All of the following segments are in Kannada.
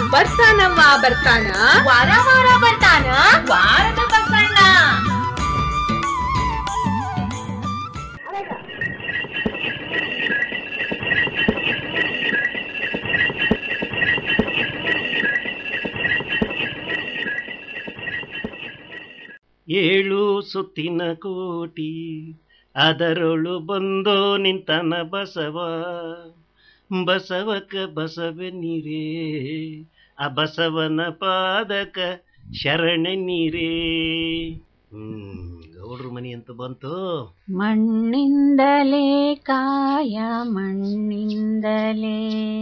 ಬರ್ತಾನವ್ವ ಬರ್ತಾನ ವಾರ ವಾರ ಬರ್ತಾನ ವಾರದ ಬಸಣ್ಣ ಏಳು ಸುತ್ತಿನ ಕೋಟಿ ಅದರೊಳು ಬಂದೋ ನಿಂತನ ಬಸವ ಬಸವಕ ಬಸವನಿರೇ ಆ ಬಸವನ ಪಾದಕ ಶರಣ ನೀರೇ ಹ್ಮ್ ಗೌಡ್ರ ಮನಿ ಅಂತ ಬಂತು ಮಣ್ಣಿಂದಲೇ ಕಾಯ ಮಣ್ಣಿಂದಲೇ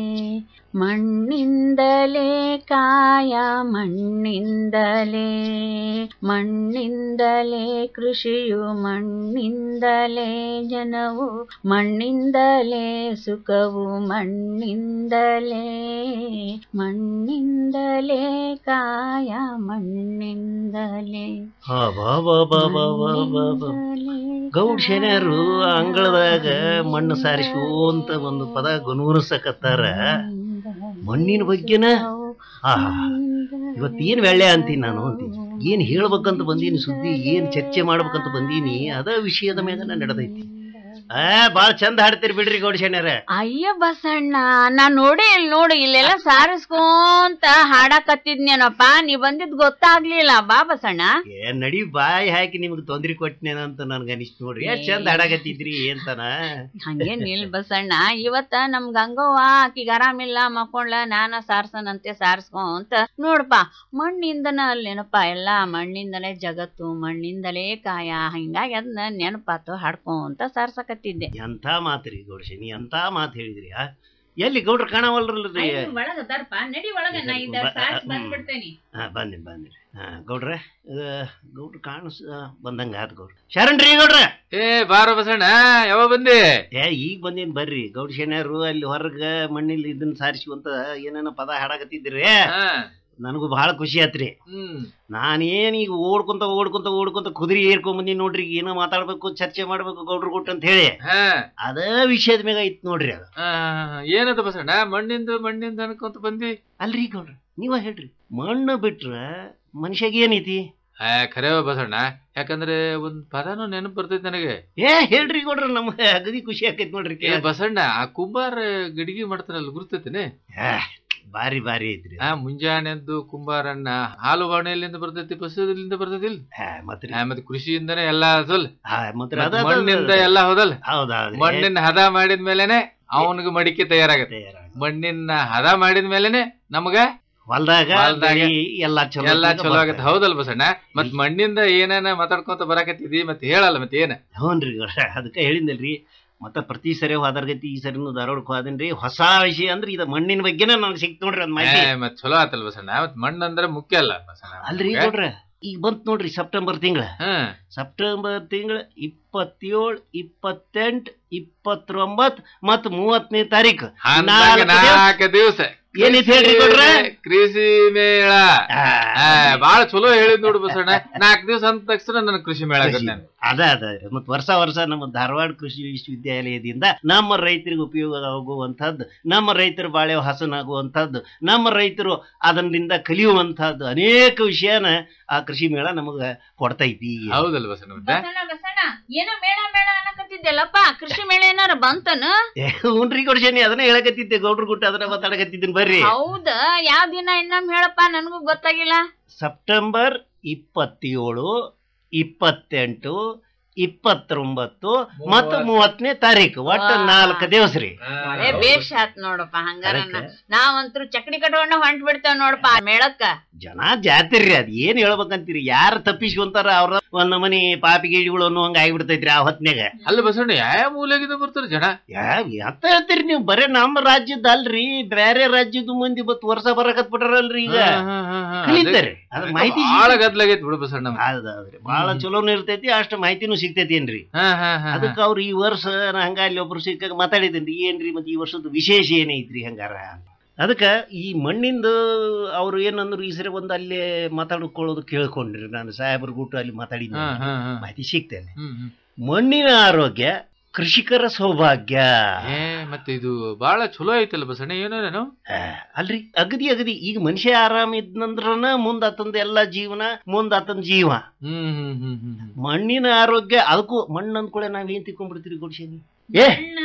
ಮಣ್ಣಿಂದಲೇ ಕಾಯ ಮಣ್ಣಿಂದಲೇ ಮಣ್ಣಿಂದಲೇ ಕೃಷಿಯು ಮಣ್ಣಿಂದಲೇ ಜನವು ಮಣ್ಣಿಂದಲೇ ಸುಖವು ಮಣ್ಣಿಂದಲೇ ಮಣ್ಣಿಂದಲೇ ಕಾಯ ಮಣ್ಣಿಂದಲೇ ಹಾ ಬಾ ಬಾ ಬಾ ಬಾ ಬಾ ಬಾ ಬಾ ಗೌಡ್ ಶನಿಯರು ಅಂಗಳದಾಗ ಮಣ್ಣು ಸಾರಿಸುವಂತ ಒಂದು ಪದ ಗುಣಗುಣಿಸಕತ್ತಾರ ಮಣ್ಣಿನ ಬಗ್ಗೆನ ಆಹಾ ಇವತ್ತೇನ್ ವೆಳ್ಳೆ ಅಂತೀನಿ ನಾನು ಅಂತೀನಿ ಏನ್ ಹೇಳ್ಬೇಕಂತ ಬಂದೀನಿ ಸುದ್ದಿ ಏನ್ ಚರ್ಚೆ ಮಾಡ್ಬೇಕಂತ ಬಂದೀನಿ ಅದ ವಿಷಯದ ಮ್ಯಾಗ ನಾನು ನಡೆದೈತಿ ಆ ಬಾಳ ಚಂದ ಹಾಡ್ತೀರಿ ಬಿಡ್ರಿ ಗೌಡ ಶನಿಯರ ಅಯ್ಯ ಬಸಣ್ಣ ನಾ ನೋಡಿ ಇಲ್ಲಿ ನೋಡಿ ಇಲ್ಲೆಲ್ಲ ಸಾರಿಸ್ಕೊಂತ ಹಾಡಕತ್ತಿದ್ನೇನಪ್ಪ ನೀ ಬಂದಿದ್ ಗೊತ್ತಾಗ್ಲಿಲ್ಲ ಬಾ ಬಸಣ್ಣ ಏ ನಡಿ ಬಾಯಿ ಹಾಕಿ ನಿಮ್ಗೆ ತೊಂದ್ರೆ ಕೊಟ್ಟಿನೇನಂತ ನನ್ಗ ಅನಿಸ್ತು ನೋಡ್ರಿ ಎಷ್ಟ್ ಚಂದ ಹಾಡಾಕತ್ತಿದ್ರಿ ಏನ್ತನ ಹಂಗೇನ್ ನಿಲ್ ಬಸಣ್ಣ ಇವತ್ತ ನಮ್ ಗಂಗವ್ವ ಆಕಿಗ್ ಆರಾಮಿಲ್ಲ ಮಕ್ಕೊಂಡ್ಲ ನಾನ ಸಾರ್ಸನಂತೆ ಸಾರ್ಸ್ಕೊಂತ ನೋಡಪ್ಪ ಮಣ್ಣಿಂದನ ಅಲ್ಲೇನಪ್ಪ ಎಲ್ಲಾ ಮಣ್ಣಿಂದಲೇ ಜಗತ್ತು ಮಣ್ಣಿಂದಲೇ ಕಾಯ ಹಿಂಗಾಗಿ ಅದನ್ನ ನೆನಪಾತು ಹಾಡ್ಕೊಂತ ಸಾರ್ಸಕತ್ತಿದ್ದೆ ಎಂಥ ಮಾತ್ರಿ ಗೌಡ ಶನಿ ಎಂಥ ಮಾತು ಹೇಳಿದ್ರಿ ಆ ಎಲ್ಲಿ ಗೌಡ್ರ ಕಾಣವಲ್ರಲ್ರಿ ಒಳಗದಾರಪ್ಪ ನಡಿ ಒಳಗ ನಾ ಇದ್ದ ಸಾರ್ಸ್ ಬಂದ್ಬಿಡ್ತೇನಿ ಹಾ ಬನ್ನಿ ಬನ್ನಿ ಹಾ ಗೌಡ್ರ ಗೌಡ್ರ ಕಾಣಿಸ್ ಬಂದಂಗ ಆತ್ ಗೌಡ್ರ ಶರಣ್ರಿ ಗೌಡ್ರ ಏ ಬಾರ ಬಸಣ್ಣ ಯಾವಾಗ ಬಂದೆ ಏ ಈಗ ಬಂದೇನ್ ಬರ್ರಿ ಗೌಡ ಶನಿಯರು ಅಲ್ಲಿ ಹೊರಗ ಮಣ್ಣಿಲ್ ಇದನ್ನ ಸಾರಿಸುವಂತ ಏನೇನೋ ಪದ ಹಾಡಾಕತ್ತಿದ್ರಿ ಹಾ, ನನಗೂ ಬಹಳ ಖುಷಿ ಆತ್ರಿ ಹ್ಮ್ ನಾನೇನ್ ಈಗ ಓಡ್ಕೊಂತ ಓಡ್ಕೊಂತ ಓಡ್ಕೊಂತ ಕುದುರೆ ಏರ್ಕೊಂಡ್ ಬಂದೀನಿ ನೋಡ್ರಿ ಈಗ ಏನೋ ಮಾತಾಡ್ಬೇಕು ಚರ್ಚೆ ಮಾಡ್ಬೇಕು ಗೌಡ್ರ ಕೊಟ್ಟು ಅಂತ ಹೇಳಿ ಹಾ, ಅದ ವಿಷಯದ ಮ್ಯಾಗ ಐತ್ ನೋಡ್ರಿ ಅದು ಹಾ, ಏನದ ಬಸಣ್ಣ ಮಣ್ಣಿಂದ ಮಣ್ಣಿಂದ ಅನ್ಕೊಂತ ಬಂದಿ ಅಲ್ರಿ ಗೌಡ್ರ ನೀವ ಹೇಳ್ರಿ ಮಣ್ಣು ಬಿಟ್ರ ಮನುಷ್ಯಗ ಏನೈತಿ ಆ ಖರೇವ ಬಸಣ್ಣ ಯಾಕಂದ್ರೆ ಒಂದ್ ಪದನೂ ನೆನಪು ಬರ್ತೈತಿ ನನಗೆ ಏ ಹೇಳ್ರಿ ಗೌಡ್ರ ನಮ್ಗೆ ಅಗದಿ ಖುಷಿ ಆಕೈತಿ ನೋಡ್ರಿ ಏ ಕೇಳಾಕ. ಬಸಣ್ಣ ಆ ಕುಂಬಾರ ಗಡಿಗೆ ಮಾಡ್ತಾನಲ್ಲ ಗುರ್ತೈತೇನೆ ಏ, ಬಾರಿ ಬಾರಿ ಐತ್ರಿ ಆ ಮುಂಜಾನೆದ್ದು ಕುಂಬಾರಣ್ಣ ಹಾಲು ಬಾಣೆಯಲ್ಲಿಂದ ಬರ್ತೈತಿ ಬಸದಿಂದ ಬರ್ತೈತಿಲ್ ಹಾ, ಮತ್ರಿ ಆ, ಮತ್ತೆ ಕೃಷಿಯಿಂದನೇ ಎಲ್ಲ ಅದಲ್ ಹಾ, ಮತ್ರಿ ಮತ್ತ್ ಅದ- ಅದ- ಮಣ್ಣಿಂದ ಅದ- ಎಲ್ಲ ಹೋದಲ್ ಹೌದೌದ್ರಿ. ಮಣ್ಣಿನ ಹದ ಮಾಡಿದ ಮೇಲೆನೆ ಅವನಿಗೆ ಮಡಿಕೆ ತಯಾರಾಗತ್ತೆ ತಯಾರಾಗ- ಮಣ್ಣಿನ ಹದ ಮಾಡಿದ ಮೇಲೆನೆ ನಮಗ ಹೊಲ್ದಾಗ ಹೊಲ್ದಾಗ ಬೆಳಿ ಎಲ್ಲಾ ಚಲೋ ಎಲ್ಲಾ ಇದ್ದಾಗ ಚಲೋ ಆಗತ್ತೆ ಬರ್ತಾವ. ಹೌದಲ್ ಬಸಣ್ಣ ಮತ್ ಮಣ್ಣಿಂದ ಏನೇನ ಮಾತಾಡ್ಕೊಂತ ಬರಾಕತ್ತಿದಿ ಮತ್ತೆ ಹೇಳಲ್ಲ ಮತ್ತೆ ಏನ ಹ್ಞೂನ್ರಿ ಗೌಡ್ರ ಅದಕ್ಕೆ ಹೇಳಿದ್ನಲ್ರಿ ಮತ್ತ ಪ್ರತಿ ಸರಿ ಹೋದರ್ಗತಿ ಈ ಸರಿನು ಧಾರವಾಡಕ್ಕೆ ಹೋದನ್ರಿ ಹೊಸ ವಿಷಯ ಅಂದ್ರೆ ಇದು ಮಣ್ಣಿನ ಬಗ್ಗೆನ ನನಗೆ ಸಿಕ್ತು ನೋಡ್ರಿ ಅದ್ ಮಾಹಿತಿ ಏ, ಮತ್ ಚಲೋ ಆತಲ್ ಬಸಣ್ಣ ಮತ್ ಮಣ್ಣು ಅಂದ್ರೆ ಮುಖ್ಯ ಅಲ್ಲ ಬಸಣ್ಣ ಅಲ್ರಿ ನಮ್ಗೆ. ಗೌಡ್ರ ಈಗ ಬಂತ್ ನೋಡ್ರಿ ಸೆಪ್ಟೆಂಬರ್ ತಿಂಗಳ ಹ್ಮ್ ಸೆಪ್ಟೆಂಬರ್ ತಿಂಗಳ ಇಪ್ಪತ್ತೇಳು ಇಪ್ಪತ್ತೆಂಟು ಇಪ್ಪತ್ತೊಂಬತ್ ಮತ್ ಮೂವತ್ತನೇ ತಾರೀಕು ಅಂದಾಗ ನಾಲ್ಕು ದಿವ್ಸ- ನಾಲ್ಕು ದಿವಸ ಏನೈತಿ ಹೇಳ್ರಿ ಗೌಡ್ರ? ಕೃಷಿ ಮೇಳ ಆ, ಆ, ಬಾಳ ಚಲೋ ಹೇಳಿದ್ ನೋಡು ಬಸಣ್ಣ ನಾಲ್ಕು ದಿವಸ ಅಂದ ತಕ್ಷಣ ನನ್ನ ಕೃಷಿ ಮೇಳ ಆಗತ್ತೆ ನಾನು ಅದ ಅದ ಮತ್ ವರ್ಷ ವರ್ಷ ನಮ್ಮ ಧಾರವಾಡ ಕೃಷಿ ವಿಶ್ವವಿದ್ಯಾಲಯದಿಂದ ನಮ್ಮ ರೈತರಿಗೆ ಉಪಯೋಗ ಆಗುವಂತಹದ್ದು ನಮ್ಮ ರೈತರ ಬಾಳೆ ಹಸನಾಗುವಂತಹದ್ದು ನಮ್ಮ ರೈತರು ಅದರಿಂದ ಕಲಿಯುವಂತಹದ್ದು ಅನೇಕ ವಿಷಯನ ಆ ಕೃಷಿ ಮೇಳ ನಮಗ ಕೊಡ್ತೈತಿ ಹೌದಲ್ಲ ಬಸಣ್ಣ ಮತ್ತೆ ಬಸಣ್ಣ ಬಸಣ್ಣ ಏನೋ ಮೇಳ ಮೇಳ ಅನ್ನಕತ್ತಿದ್ದೆಲ್ಲಪ್ಪ ಕೃಷಿ ಮೇಳ ಏನಾರ ಬಂತನ ಏ, ಹುನ್ರಿ ಕೊಡ್ಸೇನಿ ಅದನ್ನ ಹೇಳಕತ್ತಿದ್ದೆ ಗೌಡ್ರ ಗುಟ್ಟ ಅದನ್ನ ಮಾತಾಡಕತ್ತಿದ್ದೀನಿ ಬರ್ರಿ ಹೌದ ಯಾವ ದಿನ ಇನ್ನೊಮ್ಮೆ ಹೇಳಪ್ಪ ನನಗೂ ಗೊತ್ತಾಗಿಲ್ಲ ಸೆಪ್ಟೆಂಬರ್ ಇಪ್ಪತ್ತೇಳು ಇಪ್ಪತ್ತೆಂಟು ಇಪ್ಪತ್ತೊಂಬತ್ತು ಮತ್ತು ಮೂವತ್ತನೇ ತಾರೀಕು ಒಟ್ಟು ವಾ. ನಾಲ್ಕು ದಿವಸ ರೀ ಅದೇ ಬೇಷ್ ಆತ್ ನೋಡಪ್ಪ ಹಂಗಾರ ಅದಕ್ಕ ನಾವಂತ್ರು ಚಕ್ಡಿ ಕಟ್ಕೊಂಡ ಹೊಂಟ್ ಬಿಡ್ತೇವ್ ನೋಡಪ್ಪ ಆ ಮೇಳಕ್ಕ ಜನ ಜಾತಿರ್ರಿ ಅದ್ ಏನ್ ಹೇಳ್ಬೇಕಂತೀರಿ ಯಾರು ತಪ್ಪಿಸ್ಕೊಂತಾರ ಅವ್ರ ಒಂದ್ ನಮನಿ ಪಾಪಿ ಗೀಡಿಗಳು ಅನ್ನೋ ಹಂಗ ಆಗಿಬಿಡ್ತೈತ್ರಿ ಆ ಹೊತ್ನ್ಯಾಗ ಅಲ್ಲ ಬಸಣ್ಣ ಯಾವ ಮೂಲೆಗಿಂದ ಬರ್ತಾರೆ ಜನ ಎಂತ ಹೇಳ್ತೀರಿ ನೀವು ಬರೇ ನಮ್ಮ ರಾಜ್ಯದ ಅಲ್ರಿ ಬೇರೆ ರಾಜ್ಯದ ಮಂದಿ ಬತ್ ವರ್ಷ ಬರಕತ್ ಬಿಟ್ಟಾರಲ್ರಿ ಈಗ ಹಾ, ಹಾ, ಹಾ, ಹಾ. ಕಲಿತಾರೆ ಅದ್ರ ಮಾಹಿತಿ ಬಾಳ ಗದ್ಲಾಗೈತ್ ಬಿಡು ಬಸಣ್ಣ ಹೌದೌದ್ರಿ ಬಹಳ ಚಲೋನು ಇರ್ತೈತಿ ಅಷ್ಟ ಮಾಹಿತಿನೂ ಸಿಗ್ತೈತಿ ಏನ್ರಿ ಹಾ ಹಾ ಹಾ ಅದಕ್ಕೆ ಅವ್ರು ಈ ವರ್ಷ ನಾ ಹಂಗ ಅಲ್ಲಿ ಒಬ್ರು ಸಿಕ್ಕಾಗ ಮಾತಾಡಿದ್ದೇನ್ರಿ ಏನ್ರಿ ಮತ್ತೆ ಈ ವರ್ಷದ ವಿಶೇಷ ಏನೈತ್ರಿ ಹಂಗಾರ ಅದಕ್ಕ ಈ ಮಣ್ಣಿಂದ ಅವ್ರು ಏನಂದ್ರು ಈ ಸರಿ ಒಂದು ಅಲ್ಲೇ ಮಾತಾಡ್ಕೊಳ್ಳೋದು ಕೇಳ್ಕೊಂಡ್ರಿ ನಾನು ಸಾಹೇಬ್ರ ಗುಟ್ಟು ಅಲ್ಲಿ ಮಾತಾಡಿದ್ದೆ ಹಾ ಹಾ ಹಾ ಮಾಹಿತಿ ಸಿಗ್ತೇನೆ ಹ್ಮ್ ಹ್ಮ್ ಮಣ್ಣಿನ ಆರೋಗ್ಯ ಕೃಷಿಕರ ಸೌಭಾಗ್ಯ ಏ ಮತ್ತೆ ಇದು ಬಹಳ ಚಲೋ ಐತಲ್ಲ ಬಸಣ್ಣ ಏನೇನು ಆ, ಅಲ್ರಿ ಅಗದಿ ಅಗದಿ ಈಗ ಮನುಷ್ಯ ಆರಾಮ ಇದ್ನಂದ್ರನ ಮುಂದ್ ಆತಂದ ಎಲ್ಲಾ ಜೀವನ ಮುಂದ್ ಆತಂದ ಜೀವ ಹ್ಮ್ ಹ್ಮ್ ಹ್ಮ್ ಹ್ಮ್ ಹ್ಮ್. ಮಣ್ಣಿನ ಆರೋಗ್ಯ ಅದಕ್ಕೂ ಮಣ್ಣು ಅಂದ್ಕೊಳ್ಳೆ ನಾವ್ ಏನ್ ತಿಳ್ಕೊಂಡ್ಬಿಡ್ತೀರಿ ಗುಡ್ಸೇನಿ ಏ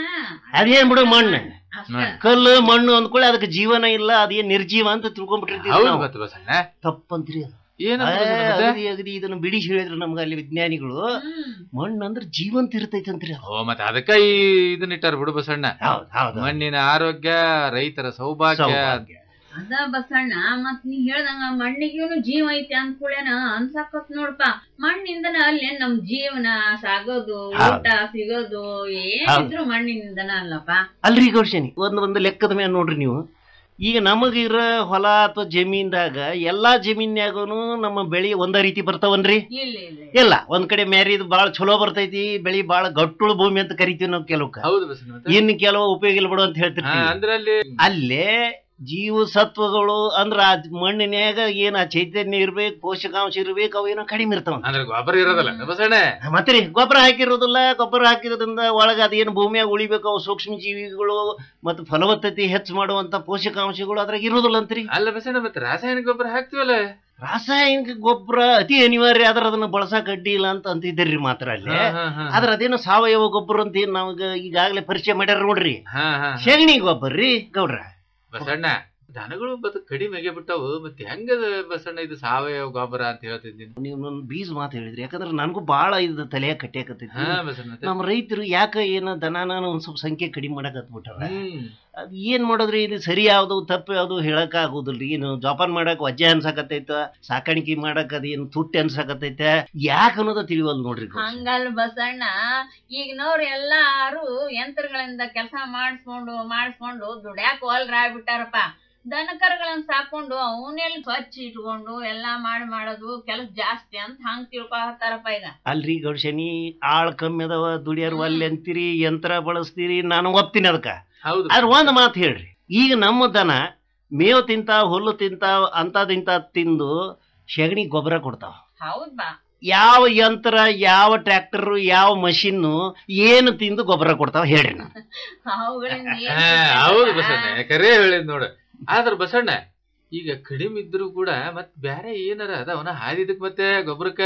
ಅದೇನ್ ಬಿಡು ಮಣ್ಣು ಹ್ಮ್. ಕಲ್ಲು ಮಣ್ಣು ಅಂದ್ಕೊಳ್ಳಿ ಅದಕ್ಕೆ ಜೀವನ ಇಲ್ಲ ಅದೇನ್ ನಿರ್ಜೀವ ಅಂತ ತಿಳ್ಕೊಂಡ್ಬಿಟ್ಟಿರ್ತೀವಿ ಹೌದು ನಾವು. ಮತ್ತೆ ಬಸಣ್ಣ ತಪ್ಪಂತ್ರಿ ಅದು ಏನಂತ ಆ, ಬಸಣ್ಣ ಮತ್ತೆ? ಅಗದಿ ಅಗದಿ ಇದನ್ನ ಬಿಡಿಸಿ ಹೇಳಿದ್ರು ನಮ್ಗೆ ಅಲ್ಲಿ ವಿಜ್ಞಾನಿಗಳು ಮಣ್ಣು ಅಂದ್ರೆ ಜೀವಂತ ಇರ್ತೈತಂತ್ರಿ ಅದು ಓ ಮತ್ತೆ ಅದಕ್ಕ ಈ ಇದನ್ನ ಇಟ್ಟಾರ ಬಿಡು ಬಸಣ್ಣ ಹೌದ್ ಹೌದು ಮಣ್ಣಿನ ಆರೋಗ್ಯ ರೈತರ ಸೌಭಾಗ್ಯ ಸೌಭಾಗ್ಯ ಅದ ಬಸಣ್ಣ ಮತ್ ನೀ ಹೇಳ್ದಂಗ ಮಣ್ಣಿಗೂನು ಜೀವ ಐತಿ ಅಂದ್ಕೂಡೇನ ಅನ್ಸಾಕತ್ ನೋಡ್ಪ ಮಣ್ಣಿಂದನ ಅಲ್ಲೇ ನಮ್ ಜೀವನ ಸಾಗೋದು ಹೌದು. ಊಟ ಸಿಗೋದು ಏನಿದ್ರು ಮಣ್ಣಿನಿಂದನ ಅಲ್ಲಪ್ಪ ಅಲ್ರಿ ಗೌಡ್ಶನಿ ಒಂದ್ ಒಂದು ಲೆಕ್ಕದ ಮೇಲೆ ನೋಡ್ರಿ ನೀವು ಈಗ ನಮಗಿರ ಹೊಲ ಅಥವಾ ಜಮೀನ್ದಾಗ ಎಲ್ಲಾ ಜಮೀನ್ಯಾಗನು ನಮ್ಮ ಬೆಳಿ ಒಂದ ರೀತಿ ಬರ್ತಾವನ್ರಿ ಇಲ್ಲ ಇಲ್ಲ ಇಲ್ಲ ಒಂದ್ ಕಡೆ ಮ್ಯಾರಿದ್ ಬಾಳ ಚಲೋ ಬರ್ತೈತಿ ಬೆಳಿ ಬಾಳ ಗಟ್ಟುಳು ಭೂಮಿ ಅಂತ ಕರಿತೀವಿ ನಾವು ಕೆಲವಕ್ಕ ಹೌದು ಬಸಣ್ಣ ಮತ್ತೆ? ಇನ್ ಕೆಲವು ಉಪಯೋಗ ಇಲ್ಲ ಬಿಡು ಅಂತ ಹಾ, ಹೇಳ್ತಿರ್ತೀವಿ ಅಂದ್ರೆ ಅಲ್ಲಿ ಅಲ್ಲೇ ಜೀವ ಸತ್ವಗಳು ಅಂದ್ರ ಆ ಮಣ್ಣಿನ್ಯಾಗ ಏನ್ ಆ ಚೈತನ್ಯ ಇರ್ಬೇಕು ಪೋಷಕಾಂಶ ಇರ್ಬೇಕು ಅವು ಏನೋ ಕಡಿಮೆ ಇರ್ತಾವ ಅಂದ್ರೆ ಗೊಬ್ಬರ ಇರೋದಲ್ಲ ಬಸಣ್ಣ ಮತ್ತೆ ರೀ ಗೊಬ್ಬರ ಹಾಕಿರೋದಿಲ್ಲ ಗೊಬ್ಬರ ಹಾಕಿರೋದ್ರಿಂದ ಒಳಗ ಅದೇನು ಭೂಮಿಯಾಗ ಉಳಿಬೇಕು ಅವು ಸೂಕ್ಷ್ಮ ಜೀವಿಗಳು ಮತ್ತು ಫಲವತ್ತತೆ ಹೆಚ್ಚು ಮಾಡುವಂತ ಪೋಷಕಾಂಶಗಳು ಅದ್ರಾಗ ಇರೋದಿಲ್ಲ ಅಂತ್ರಿ ಅಲ್ಲ ಬಸಣ್ಣ ಮತ್ತೆ ರಾಸಾಯನಿಕ ಗೊಬ್ಬರ ಹಾಕ್ತಿವಲ್ಲ ರಾಸಾಯನಿಕ ಗೊಬ್ಬರ ಅತಿ ಅನಿವಾರ್ಯ ಆದ್ರ ಅದನ್ನ ಬಳಸಕ್ ಅಡ್ಡಿ ಇಲ್ಲ ಅಂತ ಅಂತಿದ್ದೀರಿ ಮಾತ್ರ ಅಲ್ಲಿ ಹಾ, ಹಾ, ಹಾ. ಆದ್ರ ಅದೇನು ಸಾವಯವ ಗೊಬ್ಬರ ಅಂತ ಏನ್ ನಮಗ ಈಗಾಗಲೇ ಪರಿಚಯ ಮಾಡ್ಯಾರ ನೋಡ್ರಿ ಹಾ, ಹಾ, ಹಾ. ಸಗಣಿ ಗೊಬ್ಬರ ರೀ ಗೌಡ್ರ ಬಸಣ್ಣ ದನಗಳು ಬದು ಕಡಿಮೆ ಬಿಟ್ಟವು ಮತ್ತೆ ಹೆಂಗದ ಬಸಣ್ಣ ಇದು ಸಾವಯವ ಗೊಬ್ಬರ ಅಂತ ಹೇಳ್ತಿದ್ದೀನಿ ನೀವು ನನ್ನ ಬೀಜ ಮಾತು ಹೇಳಿದ್ರಿ ಯಾಕಂದ್ರೆ ನನಗೂ ಬಾಳ ಇದು ತಲೆಯ ಕಟ್ಟಿಯಾಕತ್ತೈತಿ ಹಾ ಬಸಣ್ಣ ಮತ್ತೆ? ನಮ್ಮ ರೈತರು ಯಾಕ ಏನ ದನಾನ ಒಂದ್ ಸ್ವಲ್ಪ ಸಂಖ್ಯೆ ಕಡಿಮೆ ಮಾಡಕ್ ಹತ್ಬಿಟ್ಟಾರ ಹ್ಮ್ ಅದ್ ಏನ್ ಮಾಡೋದ್ರಿ ಇದು ಸರಿ ಯಾವ್ದು ತಪ್ಪು ಯಾವ್ದು ಹೇಳಕ್ ಆಗುದಿಲ್ರಿ ಏನು ಜೋಪಾನ ಮಾಡಕ್ ವಜ್ಜೆ ಅನ್ಸಕತ್ತೈತ ಸಾಕಾಣಿಕೆ ಮಾಡಕ್ ಅದೇನು ತುಟ್ಟಿ ಅನ್ಸಕತ್ತೈತೆ ಯಾಕೆ ಅನ್ನೋದ ತಿಳಿವಲ್ ನೋಡ್ರಿ ಗೌಡ್ರ. ಹಂಗಲ್ ಬಸಣ್ಣ ಈಗಿನವ್ರು ಎಲ್ಲಾರು ಯಂತ್ರಗಳಿಂದ ಕೆಲಸ ಮಾಡಿಸ್ಕೊಂಡು ಮಾಡಿಸ್ಕೊಂಡು ದುಡ್ಯಾಕ ಆಗ್ಬಿಟ್ಟಾರಪ್ಪ ದನಕರುಗಳನ್ನ ಸಾಕೊಂಡು ಅವನ್ನೆಲ್ಲ ಸ್ವಚ್ಛ ಇಟ್ಕೊಂಡು ಎಲ್ಲಾ ಮಾಡಿ ಮಾಡೋದು ಕೆಲಸ ಜಾಸ್ತಿ ಅಂತ ಹಂಗ್ ತಿಳ್ಕೊತಾರಪ್ಪ ಈಗ ಅಲ್ರಿ ಗೌಡ್ಶನಿ ಆಳ್ ಕಮ್ಮಿ ಅದಾವ ದುಡಿಯಾರು ಅಲ್ಲಿ ಅಂತೀರಿ ಯಂತ್ರ ಬಳಸ್ತೀರಿ ನಾನು ಒಪ್ತೀನಿ ಅದಕ್ಕ ಹೌದು ಆದ್ರೆ ಒಂದ್ ಮಾತು ಹೇಳ್ರಿ ಈಗ ನಮ್ಮ ದನ ಮೇವು ತಿಂತಾವ ಹುಲ್ಲು ತಿಂತಾವ ಅಂತದಿಂತ ತಿಂದು ಸಗಣಿ ಗೊಬ್ಬರ ಕೊಡ್ತಾವ ಹೌದ್ ಬಾ ಯಾವ ಯಂತ್ರ ಯಾವ ಟ್ರ್ಯಾಕ್ಟರ್ ಯಾವ ಮಷಿನ್ ಏನು ತಿಂದು ಗೊಬ್ಬರ ಕೊಡ್ತಾವ ಹೇಳ್ರಿ ನಾನು ಅವುಗಳಿಂದ ಏನ್ ಹಾ, ಸಿಗ್ತೈತಪ್ಪ? ಹೌದು ಬಸಣ್ಣ ಕರೆ ಹೇಳಿದ್ ನೋಡು ಆದ್ರ ಬಸಣ್ಣ ಈಗ ಕಡಿಮೆ ಇದ್ರು ಕೂಡ ಮತ್ ಬ್ಯಾರೆ ಏನಾರ ಅದಾವನ ಹಾದಿದಕ್ ಮತ್ತೆ ಗೊಬ್ಬರಕ್ಕ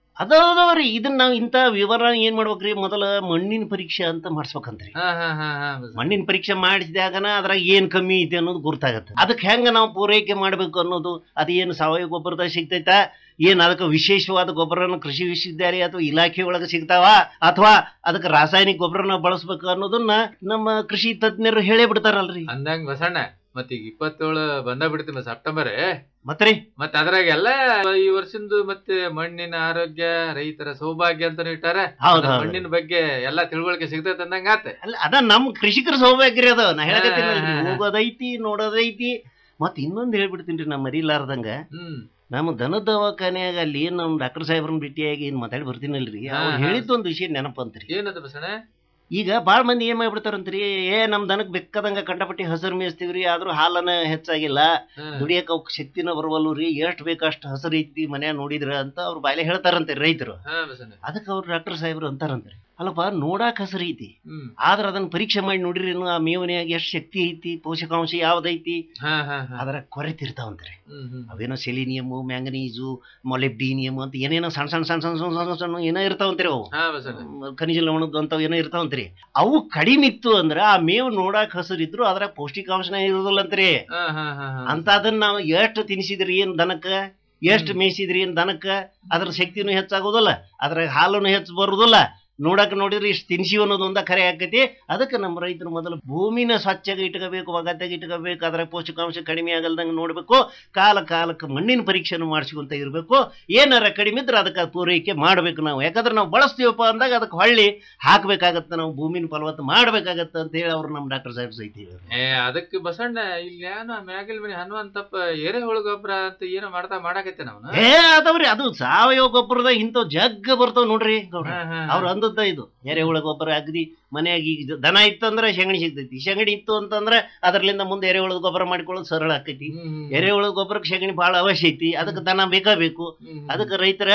ಅದವ್ರಿ ಇದನ್ನ ನಾವು ಇಂಥ ವಿವರ ಏನ್ ಮಾಡ್ಬೇಕ್ರಿ ಮೊದಲ ಮಣ್ಣಿನ ಪರೀಕ್ಷೆ ಅಂತ ಮಾಡಿಸ್ಬೇಕಂತ್ರಿ ಹಾ ಹಾ ಹಾ ಹಾ ಬಸಣ್ಣ. ಮಣ್ಣಿನ ಪರೀಕ್ಷೆ ಮಾಡಿಸಿದಾಗನ ಅದ್ರಾಗ ಏನ್ ಕಮ್ಮಿ ಐತೆ ಅನ್ನೋದು ಗುರ್ತಾಗತ್ತೆ ಅದಕ್ಕೆ ಹೆಂಗ ನಾವು ಪೂರೈಕೆ ಮಾಡ್ಬೇಕು ಅನ್ನೋದು ಅದೇನು ಸಾವಯವ ಗೊಬ್ಬರದಾಗ ಸಿಗ್ತೈತಾ ಏನ್ ಅದಕ್ಕೆ ವಿಶೇಷವಾದ ಗೊಬ್ಬರನ ಕೃಷಿ ವಿಶ್ವವಿದ್ಯಾಲಯ ಅಥವಾ ಇಲಾಖೆ ಒಳಗೆ ಸಿಗ್ತಾವ ಅಥವಾ ಅದಕ್ಕೆ ರಾಸಾಯನಿಕ ಗೊಬ್ಬರನ ಬಳಸ್ಬೇಕು ಅನ್ನೋದನ್ನ ನಮ್ಮ ಕೃಷಿ ತಜ್ಞರು ಹೇಳೇ ಬಿಡ್ತಾರಲ್ರಿ ಅಂದಂಗ ಬಸಣ್ಣ ಮತ್ ಈಗ ಇಪ್ಪತ್ತೇಳು ಬಂದ ಬಿಡ್ತೀನಿ ಸೆಪ್ಟೆಂಬರ್ ಮತ್ರಿ ಮತ್ ಅದ್ರಾಗೆಲ್ಲ ಈ ವರ್ಷಂದು ಮತ್ತೆ ಮಣ್ಣಿನ ಆರೋಗ್ಯ ರೈತರ ಸೌಭಾಗ್ಯ ಅಂತ ಇಟ್ಟಾರ ಹೌದ್ ಅದ್ರ ಹೌದ್. ಮಣ್ಣಿನ ಬಗ್ಗೆ ಎಲ್ಲಾ ತಿಳುವಳಿಕೆ ಸಿಗ್ತೈತೆ ಅಂದಂಗ ಆತ ಅಲ್ಲ ಅದ ನಮ್ ಕೃಷಿಕರ ಸೌಭಾಗ್ಯ ಅದ ನಾ ಹೇಳಕತ್ತೀನಲ್ರಿ ಹಾ, ಹಾ, ಹಾ. ಹೋಗೋದೈತಿ ನೋಡೋದೈತಿ ಮತ್ ಇನ್ನೊಂದ್ ಹೇಳ್ಬಿಡ್ತೀನಿ ನಾ ಮರಿಲಾರ್ದಂಗ ಹ್ಮ್ ನಮ್ಮ ದನದ ದವಾಖಾನ್ಯಾಗ ಅಲ್ಲಿ ಏನ್ ನಮ್ ಡಾಕ್ಟರ್ ಸಾಹೇಬ್ರನ್ನ ಭೇಟಿಯಾಗಿ ಏನ್ ಮಾತಾಡಿ ಬರ್ತೀನಲ್ರಿ ಹಾ, ಅವ್ರು ಹಾ. ಹೇಳಿದ್ದೊಂದು ವಿಷಯ ನೆನಪಂತ್ರಿ ಏನದ ಬಸಣ್ಣ ಈಗ ಬಾಳ್ ಮಂದಿ ಏನ್ ಮಾಡ್ಬಿಡ್ತಾರಂತ್ರಿ ಏ ನಮ್ ದನಕ್ ಬೆಕ್ಕದಂಗ ಕಂಡಪಟ್ಟಿ ಹಸರು ಮೇಯಿಸ್ತೀವ್ರಿ ಆದ್ರೂ ಹಾಲನ ಹೆಚ್ಚಾಗಿಲ್ಲ ಹ್ಮ್. ದುಡಿಯಕ್ ಅವಕ್ ಶಕ್ತಿನ ಬರವಲ್ಲು ರೀ ಎಷ್ಟ್ ಬೇಕಷ್ಟ್ ಹಸರು ಐತಿ ಮನ್ಯಾಗ ನೋಡಿದ್ರ ಅಂತ ಅವ್ರ ಬಾಯ್ಲೆ ಹೇಳ್ತಾರಂತೆ ರೈತರು ಹಾ ಬಸಣ್ಣ ಅದಕ್ಕೆ ಅವ್ರು ಡಾಕ್ಟರ್ ಸಾಹೇಬ್ರು ಅಂತಾರಂತ್ರಿ ಅಲ್ಲಪ್ಪ ನೋಡಾಕ್ ಹಸರು ಐತಿ ಹ್ಮ್ ಆದ್ರ ಅದನ್ನ ಪರೀಕ್ಷೆ ಮಾಡಿ ನೋಡಿರಿ ಆ ಮೇವನ್ಯಾಗ ಎಷ್ಟ್ ಶಕ್ತಿ ಐತಿ ಪೋಷಕಾಂಶ ಯಾವ್ದೈತಿ ಹಾ ಹಾ ಹಾ ಅದರ ಕೊರತಿರ್ತಾವಂತ್ರಿ ಹ್ಮ್ ಹ್ಮ್ ಅವೇನೋ ಸೆಲಿನಿಯಮು ಮ್ಯಾಂಗನೀಸು ಮೊಲೆಬ್ಡಿನಿಯಮ್ ಅಂತ ಏನೇನೋ ಸಣ್ಣ ಸಣ್ಣ ಸಣ್ಣ ಸಣ್ಣ ಸಣ್ಣ ಸಣ್ಣ ಸಣ್ಣ ಏನೋ ಇರ್ತಾವಂತ್ರಿ ಅವು ಹಾ ಬಸಣ್ಣ ಮ್, ಖನಿಜ ಲವಣದ್ದು ಅಂತವ್ ಏನೋ ಇರ್ತಾವಂತ್ರಿ ಅವು ಕಡಿಮೆ ಇತ್ತು ಅಂದ್ರ ಆ ಮೇವು ನೋಡಾಕ್ ಹಸಿರಿದ್ರು ಅದ್ರ ಪೌಷ್ಟಿಕಾಂಶನ ಇರೋದಿಲ್ಲಂತ್ರಿ ಹಾ ಹಾ ಹಾ ಹಾ ಅಂತ ಅದನ್ನ ನಾವು ಎಷ್ಟು ತಿನ್ಸಿದ್ರಿ ಏನ್ ದನಕ್ಕ ಎಷ್ಟು ಮೇಯಿಸಿದ್ರಿ ಏನ್ ದನಕ್ಕ ಅದ್ರ ಶಕ್ತಿನೂ ಹೆಚ್ಚಾಗೋದಿಲ್ಲ ಅದ್ರ ಹಾಲುನು ಹೆಚ್ಚು ಬರುದಿಲ್ಲ ನೋಡಕ್ ನೋಡಿದ್ರೆ ಇಷ್ಟು ತಿನ್ಸಿ ಅನ್ನೋದು ಒಂದ ಖರೆ ಆಕೈತಿ ಅದಕ್ಕೆ ನಮ್ಮ ರೈತರು ಮೊದಲು ಭೂಮಿನ ಸ್ವಚ್ಛಗೆ ಇಟ್ಕೋಬೇಕು ಒಗತ್ತಾಗಿ ಇಟ್ಕೋಬೇಕು ಅದ್ರ ಪೋಷಕಾಂಶ ಕಡಿಮೆ ಆಗಲ್ದಂಗೆ ನೋಡ್ಬೇಕು ಕಾಲ ಕಾಲಕ್ಕೆ ಮಣ್ಣಿನ ಪರೀಕ್ಷೆನೂ ಮಾಡಿಸ್ಕೊಂತ ಇರಬೇಕು ಏನಾರ ಕಡಿಮೆ ಇದ್ರೆ ಅದಕ್ಕೆ ಪೂರೈಕೆ ಮಾಡ್ಬೇಕು ನಾವು ಯಾಕಂದ್ರೆ ನಾವು ಬಳಸ್ತೀವಪ್ಪ ಅಂದಾಗ ಅದಕ್ಕೆ ಹೊಳ್ಳಿ ಹಾಕ್ಬೇಕಾಗತ್ತೆ ನಾವು ಭೂಮಿನ ಫಲವತ್ತ ಮಾಡ್ಬೇಕಾಗತ್ತೆ ಅಂತ ಹೇಳಿ ಅವ್ರು ನಮ್ಮ ಡಾಕ್ಟರ್ ಸಾಹೇಬ್ ಸಹಿತ ಹೇಳಿದ್ರು. ಏ ಅದಕ್ಕೆ ಬಸಣ್ಣ ಇಲ್ಲಿ ಏನೋ ಮ್ಯಾಗಿಲ್ ಮನೆ ಹನುಮಂತಪ್ಪ ಎರೆಹುಳ ಗೊಬ್ಬರ ಅಂತ ಏನೋ ಮಾಡ್ತಾ ಮಾಡಾಕತ್ತೆ ನಾವು ಏ ಅದಾವ್ರಿ ಅದು ಸಾವಯವ ಗೊಬ್ಬರದ ಇಂಥವ್ ಜಗ್ಗ ಬರ್ತಾವ ನೋಡ್ರಿ ಗೌಡ್ರ ಅವ್ರು ಅಂದದ್ದ ಇದು ಎರೆಹುಳ ಗೊಬ್ಬರ ಅಗದಿ ಮನ್ಯಾಗ ಈಗ ದನ ಇತ್ತಂದ್ರೆ ಶಗಣಿ ಸಿಗ್ತೈತಿ ಶಗಣಿ ಇತ್ತು ಅಂತಂದ್ರೆ ಅದರ್ಲಿಂದ ಮುಂದೆ ಎರೆಹುಳದ ಗೊಬ್ಬರ ಮಾಡ್ಕೊಳ್ಳೋದು ಸರಳ ಆಕೈತಿ ಎರೆಹುಳದ ಗೊಬ್ಬರಕ್ಕೆ ಶಗಣಿ ಬಹಳ ಅವಶ್ಯ ಐತಿ ಅದಕ್ಕೆ ದನ ಬೇಕಾ ಬೇಕು ಅದಕ್ಕೆ ರೈತರ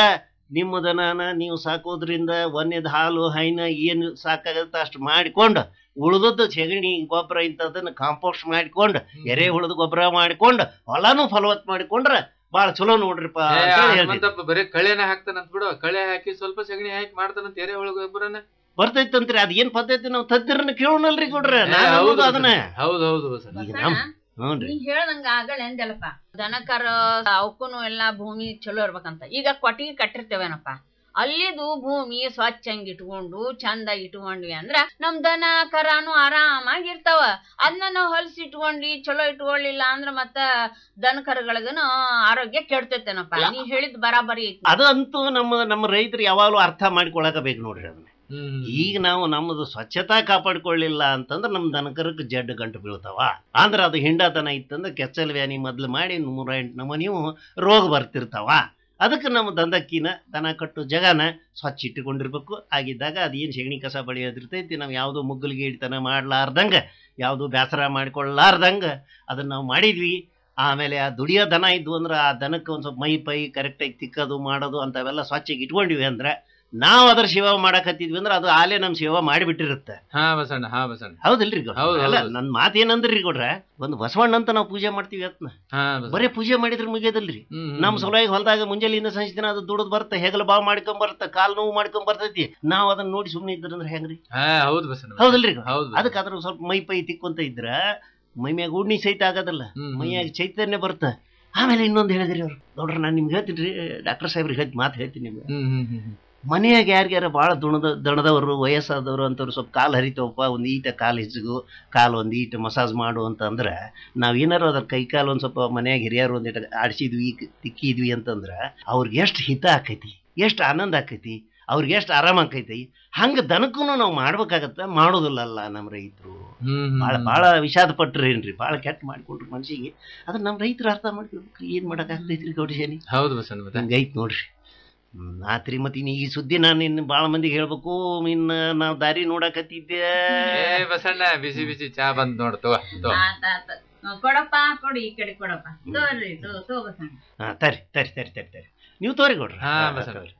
ನಿಮ್ಮ ದನನ ನೀವು ಸಾಕೋದ್ರಿಂದ ಒಂದೇದ್ ಹಾಲು ಹೈನ ಏನು ಸಾಕಾಗತ್ತ ಅಷ್ಟು ಮಾಡಿಕೊಂಡು ಉಳಿದದ್ದು ಸೆಗಣಿ ಗೊಬ್ಬರ ಇಂಥದನ್ನ ಕಾಂಪೋಸ್ಟ್ ಮಾಡಿಕೊಂಡು ಎರೆ ಉಳಿದ ಗೊಬ್ಬರ ಮಾಡಿಕೊಂಡು ಹೊಲನೂ ಫಲವತ್ ಮಾಡಿಕೊಂಡ್ರ ಬಾಳ ಚಲೋ ನೋಡ್ರಿಪ್ಪ ಏ, ಅಂತ ಆ ಹೇಳ್ತೀನಿ. ಹನುಮಂತಪ್ಪ ಬರೀ ಕಳೆನ ಹಾಕ್ತಾನಂತ ಬಿಡು ಕಳೆ ಹಾಕಿ ಸ್ವಲ್ಪ ಸಗಣಿ ಹಾಕಿ ಮಾಡ್ತಾನಂತ ಎರೆ ಒಳಗ ಗೊಬ್ಬರನ ಬರ್ತೈತಂತ್ರಿ ಅದ್ ಏನ್ ಪದ್ಧತಿ ನಾವು ತಜ್ಜರನ್ನ ಕೇಳೋಣಲ್ರಿ ಕೊಡ್ರಿ ಏ, ನಾನು ಹೌದು ಅನ್ನೋದು ಅದನ್ನ ಹೌದು ಹೌದು ಬಸಣ್ಣ ಈಗ ನಮ್ ಹ್ಞೂನ್ರಿ ನೀ ಹೇಳ್ದಂಗ ಆಗಲ್ಲ ಎಂದಲ್ಲಪ್ಪ ದನಕರ ಅವಕ್ಕೂನು ಎಲ್ಲಾ ಭೂಮಿ ಚಲೋ ಇರ್ಬೇಕಂತ ಈಗ ಕೊಟ್ಟಿಗೆ ಕಟ್ಟಿರ್ತೇವೇನಪ್ಪ ಅಲ್ಲಿದು ಭೂಮಿ ಸ್ವಚ್ಛಂಗ್ ಇಟ್ಕೊಂಡು ಚಂದಾಗಿ ಇಟ್ಕೊಂಡ್ವಿ ಅಂದ್ರ ನಮ್ ದನ ಕರಾನು ಆರಾಮಾಗಿ ಇರ್ತಾವ ಅದನ್ನ ನಾವು ಹೊಲ್ಸಿ ಇಟ್ಕೊಂಡ್ವಿ ಚಲೋ ಇಟ್ಕೊಳ್ಳಿಲ್ಲ ಅಂದ್ರ ಮತ್ತ ದನ ಕರಗಳಿಗನು ಆರೋಗ್ಯ ಕೆಡ್ತೈತೇನಪ್ಪ ನೀ ಹೇಳಿದ್ ಬರಾಬರಿ ಐತಿ ಅದು ಅಂತೂ ನಮ್ಮ ನಮ್ಮ ರೈತರು ಯಾವಾಗಲೂ ಅರ್ಥ ಮಾಡ್ಕೊಳಕ ಬೇಕು ನೋಡ್ರಿ ಅದನ್ನ ಹ್ಮ್ ಈಗ ನಾವು ನಮ್ಮದು ಸ್ವಚ್ಛತಾ ಕಾಪಾಡ್ಕೊಳ್ಳಿಲ್ಲ ಅಂತಂದ್ರೆ ನಮ್ಮ ದನಕರಕ್ಕೆ ಜಡ್ಡು ಗಂಟು ಬೀಳ್ತಾವ ಅಂದ್ರೆ ಅದು ಹಿಂಡತನ ಇತ್ತಂದ್ರೆ ಕೆಚ್ಚಲ್ ವ್ಯಾನಿ ಮೊದ್ಲು ಮಾಡಿ ನೂರ ಎಂಟು ನಮನಿವು ರೋಗ ಬರ್ತಿರ್ತಾವ ಅದಕ್ಕೆ ನಮ್ಮ ದಂಧಕ್ಕಿನ ದನ ಕಟ್ಟು ಜಗನ ಸ್ವಚ್ಛ ಇಟ್ಟುಕೊಂಡಿರ್ಬೇಕು ಆಗಿದ್ದಾಗ ಅದೇನು ಸೆಗಣಿ ಕಸ ಬಳಿಯೋದಿರ್ತೈತಿ ನಾವು ಯಾವುದೋ ಮುಗ್ಗಲಿಗೆ ಹಿಡಿತನ ಮಾಡ್ಲಾರ್ದಂಗೆ ಯಾವುದು ಬೇಸರ ಮಾಡ್ಕೊಳ್ಳಾರ್ದಂಗೆ ಅದನ್ನ ನಾವು ಮಾಡಿದ್ವಿ ಆಮೇಲೆ ಆ ದುಡಿಯೋ ದನ ಇದ್ವು ಅಂದ್ರೆ ಆ ದನಕ್ಕೆ ಒಂದು ಸ್ವಲ್ಪ ಮೈ ಪೈ ಕರೆಕ್ಟಾಗಿ ತಿಕ್ಕೋದು ಮಾಡೋದು ಅಂಥವೆಲ್ಲ ಸ್ವಚ್ಛಗೆ ಇಟ್ಕೊಂಡಿವಿ ಅಂದ್ರೆ ನಾವು ಅದ್ರ ಸೇವಾ ಮಾಡಕತ್ತಿದ್ವಿ ಅಂದ್ರೆ ಅದು ಆಲೆ ನಮ್ ಸೇವಾ ಮಾಡಿಬಿಟ್ಟಿರುತ್ತೆ ಹಾ ಬಸಣ್ಣ ಹಾ ಬಸಣ್ಣ ಹೌದಿಲ್ರಿ ಗೌಡ್ರ? ಹೌದು, ಅಲ್ಲ ಹೌದು. ನನ್ ಮಾತು ಏನಂದ್ರಿ ಕೊಡ್ರ ಒಂದು ಬಸವಣ್ಣ ಅಂತ ನಾವು ಪೂಜೆ ಮಾಡ್ತೀವಿ ಅತ್ನ ಹಾ ಬಸಣ್ಣ ಬರೇ ಪೂಜೆ ಮಾಡಿದ್ರೆ ಮುಗಿಯೋದಲ್ರಿ ಹ್ಮ್, ಹ್ಮ್, ನಮ್ ಹ್ಮ್. ಸಲುವಾಗಿ ಹೊಲದಾಗ ಮುಂಜಾನೆಯಿಂದ ಸಂಜೆ ದಿನ ಅದು ದುಡ್ದು ಬರುತ್ತೆ ಹೆಗಲ ಬಾವ್ ಮಾಡ್ಕೊಂಡ್ ಬರುತ್ತೆ ಕಾಲ್ ನೋವು ಮಾಡ್ಕೊಂಡ್ ಬರ್ತೈತಿ ನಾವ್ ಅದನ್ನ ನೋಡಿ ಸುಮ್ನೆ ಇದ್ರಂದ್ರೆ ಹೆಂಗ್ರಿ ಹಾ ಹೌದು ಬಸಣ್ಣ ಹೌದಲ್ರಿ ಗೌಡ್ರ? ಹೌದು ಬಸಣ್ಣ. ಅದಕ್ಕೆ ಅದ್ರ ಸ್ವಲ್ಪ ಮೈ ಪೈ ತಿಕ್ಕೊಂತ ಇದ್ರ ಮೈ ಮ್ಯಾಗ ಉಣ್ಣಿ ಸಹಿತ ಆಗೋದಲ್ಲ ಹ್ಮ್, ಹ್ಮ್. ಮೈಯಾಗ ಚೈತನ್ಯ ಬರುತ್ತೆ ಆಮೇಲೆ ಇನ್ನೊಂದು ಹೇಳಿದ್ರಿ ಅವ್ರು ನೋಡ್ರಿ ನಾನು ನಿಮ್ಗೆ ಹೇಳ್ತೀನಿ ಡಾಕ್ಟರ್ ಸಾಹೇಬ್ರಿಗೆ ಹೇಳ್ತಿ ಮಾತು ಹೇಳ್ತೀನಿ ನಿಮ್ಗೆ ಹ್ಮ್ ಹ್ಮ್ ಹ್ಮ್ ಹ್ಮ್. ಮನೆಯಾಗ ಯಾರ್ಗ್ಯಾರ ಭಾಳ ದುಣದ ದಣದವರು ವಯಸ್ಸಾದವರು ಅಂತವ್ರು ಸ್ವಲ್ಪ ಕಾಲು ಹರಿತವಪ್ಪ ಒಂದು ಈಟ ಕಾಲು ಹಿಚ್ಗು ಕಾಲು ಒಂದು ಈಟ ಮಸಾಜ್ ಮಾಡು ಅಂತಂದ್ರೆ ನಾವು ಏನಾರು ಅದ್ರ ಕೈ ಕಾಲು ಒಂದು ಸ್ವಲ್ಪ ಮನ್ಯಾಗ ಹಿರಿಯರು ಒಂದಿಟ ಆಡಿಸಿದ್ವಿ ತಿಕ್ಕಿದ್ವಿ ಅಂತಂದ್ರೆ ಅವ್ರಿಗೆ ಎಷ್ಟು ಹಿತ ಆಕೈತಿ ಎಷ್ಟು ಆನಂದ ಆಕೈತಿ ಅವ್ರಿಗೆ ಎಷ್ಟು ಆರಾಮ ಆಕೈತಿ ಹಂಗೆ ದನಕ್ಕೂ ನಾವು ಮಾಡ್ಬೇಕಾಗತ್ತ ಮಾಡೋದಿಲ್ಲಲ್ಲ ನಮ್ಮ ರೈತರು ಹ್ಮ್, ಹ್ಮ್, ಭಾಳ ಹ್ಮ್. ಭಾಳ ವಿಷಾದ ಪಟ್ರೇನ್ರಿ ಭಾಳ ಕೆಟ್ಟ ಮಾಡ್ಕೊಂಡ್ರು ಮನ್ಸಿಗೆ ಅದನ್ನ ನಮ್ಮ ರೈತರು ಅರ್ಥ ಮಾಡ್ಕೊಳ್ಬೇಕು ಏನ್ ಮಾಡಕ್ ಆಗ್ತೈತ್ರಿ ಗೌಡಿಸೇನಿ ಹೌದು ಬಸಣ್ಣ ಮತ್ತೆ ಹಂಗೈತ್ ನೋಡ್ರಿ ಹ್ಮ್, ಆತ್ರಿ ಮತ್ತೆ ಇನ್ನು ಈ ಸುದ್ದಿ ನಾನು ಇನ್ನು ಭಾಳ ಮಂದಿಗೆ ಹೇಳ್ಬೇಕು ಇನ್ನ ನಾವು ದಾರಿ ನೋಡಕತ್ತಿದ್ದೆ ಏ ಬಸಣ್ಣ ಬಿಸಿ ಬಿಸಿ ಚಾ ಬಂದ್ ನೋಡ್ ತಗೋ ತಗೋ. ಆತ್ ಆತ್. ಹ್ಮ್, ಕೊಡಪ್ಪ ಕೊಡಿ ಈ ಕಡೆ ಕೊಡಪ್ಪ ತೋರಿ ತೋ ತೋ ಬಸಣ್ಣ ಹಾ ತರಿ ತರಿ ತರಿ ತರಿ ತರಿ ನೀವು ತೋರಿ ಕೊಡ್ರಿ ಹಾ, ಹಾ, ಬಸಣ್ಣ. ತೋರಿ.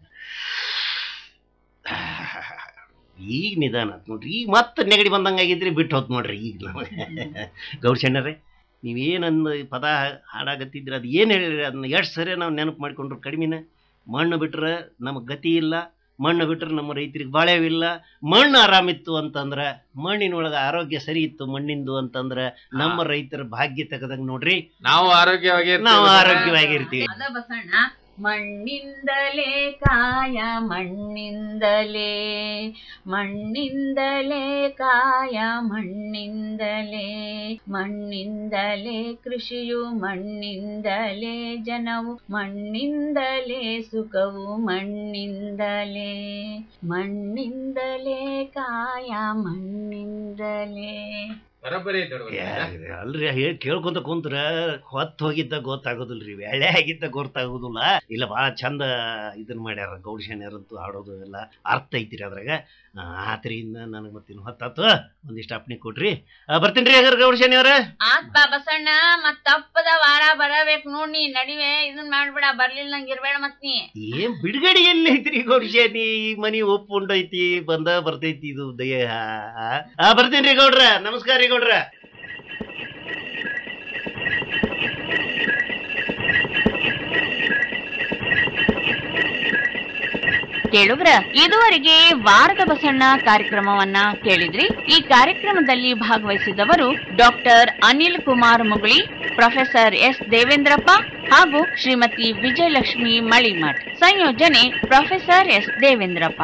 ಈಗ ನಿಧಾನ ಆತ್ ನೋಡ್ರಿ ಈಗ ಮತ್ತೆ ನೆಗಡಿ ಬಂದಂಗ ಆಗಿದ್ರಿ ಬಿಟ್ಟು ಹೋತ್ ನೋಡ್ರಿ ಈಗ ನಮಗೆ ಗೌಡ್ಸಣ್ಣರೇ ನೀವೇನಂದು ಪದ ಹಾಡಾಗತ್ತಿದ್ರಿ ಅದು ಏನು ಹೇಳಿರಿ ಅದನ್ನ ಎಷ್ಟು ಸರಿ ನಾವು ನೆನಪು ಮಾಡ್ಕೊಂಡ್ರು ಕಡಿಮೆನ ಮಣ್ಣು ಬಿಟ್ರೆ ನಮಗೆ ಗತಿ ಇಲ್ಲ ಮಣ್ಣು ಬಿಟ್ರೆ ನಮ್ಮ ರೈತರಿಗೆ ಬಾಳೆವಿಲ್ಲ ಮಣ್ಣು ಆರಾಮಿತ್ತು ಅಂತಂದ್ರೆ ಮಣ್ಣಿನೊಳಗೆ ಆರೋಗ್ಯ ಸರಿ ಇತ್ತು ಮಣ್ಣಿಂದು ಅಂತಂದ್ರೆ ನಮ್ಮ ರೈತರ ಭಾಗ್ಯ ತೆಗದಂಗ ನೋಡ್ರಿ ನಾವು ಆರೋಗ್ಯವಾಗಿ ಇರ್ತೀವಿ ನಾವು ಬಸಣ್ಣ. ಆರೋಗ್ಯವಾಗಿರ್ತೀವಿ ಅದ ಬಸಣ್ಣ ಮಣ್ಣಿಂದಲೇ ಕಾಯ ಮಣ್ಣಿಂದಲೇ ಮಣ್ಣಿಂದಲೇ ಕಾಯ ಮಣ್ಣಿಂದಲೇ ಮಣ್ಣಿಂದಲೇ ಕೃಷಿಯು ಮಣ್ಣಿಂದಲೇ ಜನವು ಮಣ್ಣಿಂದಲೇ ಸುಖವು ಮಣ್ಣಿಂದಲೇ ಮಣ್ಣಿಂದಲೇ ಕಾಯ ಮಣ್ಣಿಂದಲೇ ಬರೋಬ್ಬರಿ ಐತೆ ನೋಡು ಬಸಣ್ಣ. ಏ, ಅಲ್ರಿ ಹೇಳಿ ಕೇಳ್ಕೊಂತ ಕುಂತ್ರ ಹೊತ್ತು ಹೋಗಿದ್ದ ಗೊತ್ತಾಗೋದಿಲ್ರಿ ಎಳೆ ಆಗಿದ್ದ ಗೊತ್ತಾಗೋದಿಲ್ಲ ಇಲ್ಲ ಭಾಳ ಚಂದ ಇದನ್ನ ಮಾಡ್ಯಾರ ಗೌಡ್ಶಾನ್ಯರಂತೂ ಆಡೋದು ಎಲ್ಲ ಅರ್ಥ ಐತಿರಿ ಅದ್ರಾಗ ಆ, ಆತ್ರಿಂದ ನನಗೆ ಮತ್ತಿನ್ನು ಹೊತ್ತಾತು ಒಂದಿಷ್ಟು ಅಪ್ನಿ ಕೊಟ್ರಿ ಆ, ಬರ್ತೀನಿ ರೀ ಹಾಗಾದ್ರೆ ಗೌಡ್ಶಾನಿ ಅವ್ರ ಆತ್ ಬಾ ಬಸಣ್ಣ ಮತ್ ತಪ್ಪದ ವಾರ ಬರಬೇಕು ನೋಡ್ ನೀ ನಡಿವೆ ಇದನ್ ಮಾಡ್ಬೇಡ ಬರ್ಲಿಲ್ಲ ನಂಗೆ ಇರ್ಬೇಡ ಮತ್ ನೀ ಏನ್ ಬಿಡುಗಡೆ ಎಲ್ಲಿ ಐತ್ರಿ ಗೌಡ್ಶಾನಿ ಈ ಮನಿ ಒಪ್ಪುಂಡೈತಿ ಬಂದ ಬರ್ತೈತಿ ಇದು ದಯ ಆ ಬರ್ತೀನಿ ರೀ ಗೌಡ್ರ ನಮಸ್ಕಾರ ರೀ ಗೌಡ್ರ ಕೇಳುಗ್ರ ಇದುವರೆಗೆ ವಾರದ ಬಸಣ್ಣ ಕಾರ್ಯಕ್ರಮವನ್ನ ಕೇಳಿದ್ರಿ ಈ ಕಾರ್ಯಕ್ರಮದಲ್ಲಿ ಭಾಗವಹಿಸಿದವರು doctor Anil Kumar Muguli professor S Devendrappa ಹಾಗೂ ಶ್ರೀಮತಿ ವಿಜಯಲಕ್ಷ್ಮಿ ಮಳಿಮಠ್ ಸಂಯೋಜನೆ ಪ್ರೊಫೆಸರ್ ಎಸ್ ದೇವೇಂದ್ರಪ್ಪ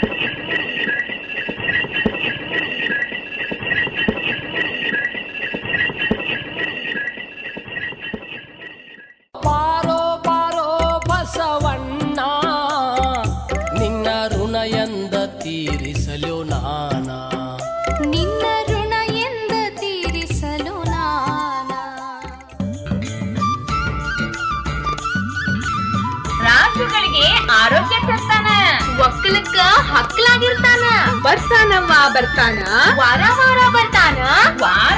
ಬಾರೋ ಬಾರೋ ಬಸವಣ್ಣ ನಿನ್ನ ಋಣ ಎಂದ ತೀರಿಸಲು ನಾನ ನಿನ್ನ ಋಣ ಎಂದ ತೀರಿಸಲು ನಾನ ರಾಜುಗಳಿಗೆ ಆರೋಗ್ಯ ತರ್ತಾನ ಒಕ್ಕಲಕ್ಕ ಹಕ್ಕಲಾಗಿರ್ತಾನ ಬರ್ತಾನವ್ವ ಬರ್ತಾನ ವಾರ ವಾರ ಬರ್ತಾನ ವಾರ